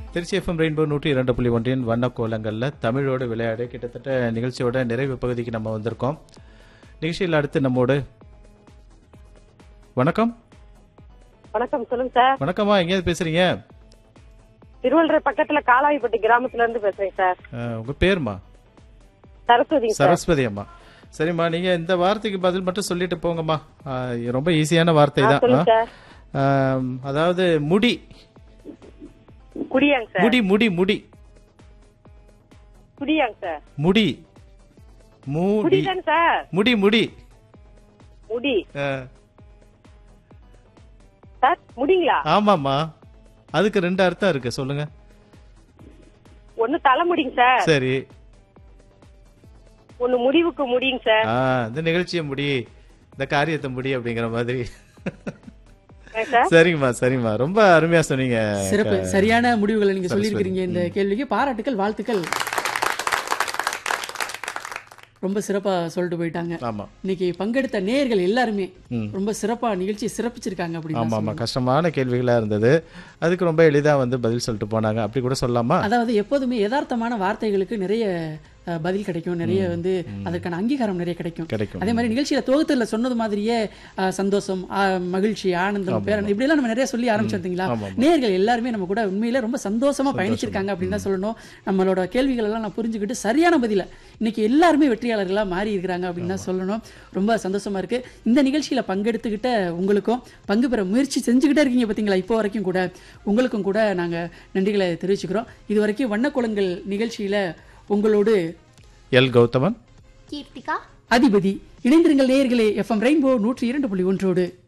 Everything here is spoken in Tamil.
திருச்சி எஃப்எம் ரெயின்போ நூற்றி இரண்டு புள்ளி ஒன்றின் வண்ண கோலங்களில் தமிழோடு விளையாடு கிட்டத்தட்ட நிகழ்ச்சியோட நிறைவு பகுதிக்கு நம்ம வந்திருக்கோம் நிகழ்ச்சியில் அடுத்து நம்மோடு வணக்கம் வணக்கம் சொல்லுங்க சார் வணக்கம்மா எங்கேயாவது பேசுறீங்க திருவள்ளூர் பக்கத்துல காலாவிப்பட்டி கிராமத்துல இருந்து பேசுறேன் சார் அஹ், உங்க பேருமா சரஸ்வதி சார் சரஸ்வதி அம்மா சரிம்மா நீங்க இந்த வார்த்தைக்கு பதில் மட்டும் சொல்லிட்டு போங்கம்மா அஹ், ரொம்ப ஈஸியான வார்த்தை ஆ, தான் சொல்லுங்க சார் அஹ், அதாவது முடி குடியாங்க சார் முடி முடி முடி குடியாங்க சார் முடி முடி குடிதாங்க சார் முடி முடி முடி அஹ், சார் முடிங்களா ஆமாம்மா அதுக்கு ரெண்டு அர்த்தம் இருக்கு சொல்லுங்க ஒண்ணு தலைமுடிங்க சார் சரி ஒண்ணு முடிவுக்கு முடியுங்க சார் ஆ இந்த நிகழ்ச்சியை முடி இந்த காரியத்தை முடி அப்படிங்கிற மாதிரி ஏன் சார் சரிங்கம்மா சரிங்கம்மா ரொம்ப அருமையா சொன்னீங்க சிறப்பு சரியான முடிவுகளை நீங்க சொல்லியிருக்கிறீங்க இந்த கேள்விக்கு பாராட்டுக்கள் வாழ்த்துக்கள் ரொம்ப சிறப்பா சொல்லிட்டு போயிட்டாங்க ஆமா இன்னைக்கு பங்கெடுத்த நேயர்கள் எல்லாருமே ரொம்ப சிறப்பா நிகழ்ச்சியை சிறப்பிச்சிருக்காங்க ஆமா அப்படின்னு ஆமா கஷ்டமான கேள்விகளா இருந்தது அதுக்கு ரொம்ப எளிதா வந்து பதில் சொல்லிட்டு போனாங்க அப்படி கூட சொல்லலாமா அதாவது எப்போதுமே யதார்த்தமான வார்த்தைகளுக்கு நிறைய அஹ், பதில் கிடைக்கும் நிறைய வந்து அதற்கான அங்கீகாரம் நிறைய கிடைக்கும் கிடைக்கும் அதே மாதிரி நிகழ்ச்சியில துவக்கத்துல சொன்னது மாதிரியே அஹ், சந்தோஷம் ஆ- மகிழ்ச்சி ஆனந்தம் பேரன் இப்படி எல்லாம் நம்ம நிறைய சொல்லி ஆரம்பிச்சிருந்தீங்களா ஆமா, நேயர்கள் எல்லாருமே நம்ம கூட உண்மையில ரொம்ப சந்தோஷமா பயணிச்சிருக்காங்க அப்படின்னு தான் சொல்லணும் நம்மளோட கேள்விகள் எல்லாம் நான் புரிஞ்சுக்கிட்டு சரியான பதில இன்னைக்கு எல்லாருமே வெற்றியாளர்களா மாறி இருக்கிறாங்க அப்படின்னு தான் சொல்லணும் ரொம்ப சந்தோஷமா இருக்கு இந்த நிகழ்ச்சியில பங்கெடுத்துக்கிட்ட உங்களுக்கும் பங்கு பெற முயற்சி செஞ்சுக்கிட்டே இருக்கீங்க பாத்தீங்களா இப்போ வரைக்கும் கூட உங்களுக்கும் கூட நாங்க நன்றிகளை தெரிவிச்சுக்கிறோம் இது வரைக்கும் வண்ணக்குளங்கள் நிகழ்ச்சியில உங்களோடு எல் கௌதமன் கீர்த்திகா அதிபதி இணைந்திருங்கள் நேயர்களே எஃப்எம் ரெயின்போ நூற்றி இரண்டு புள்ளி ஒன்றோடு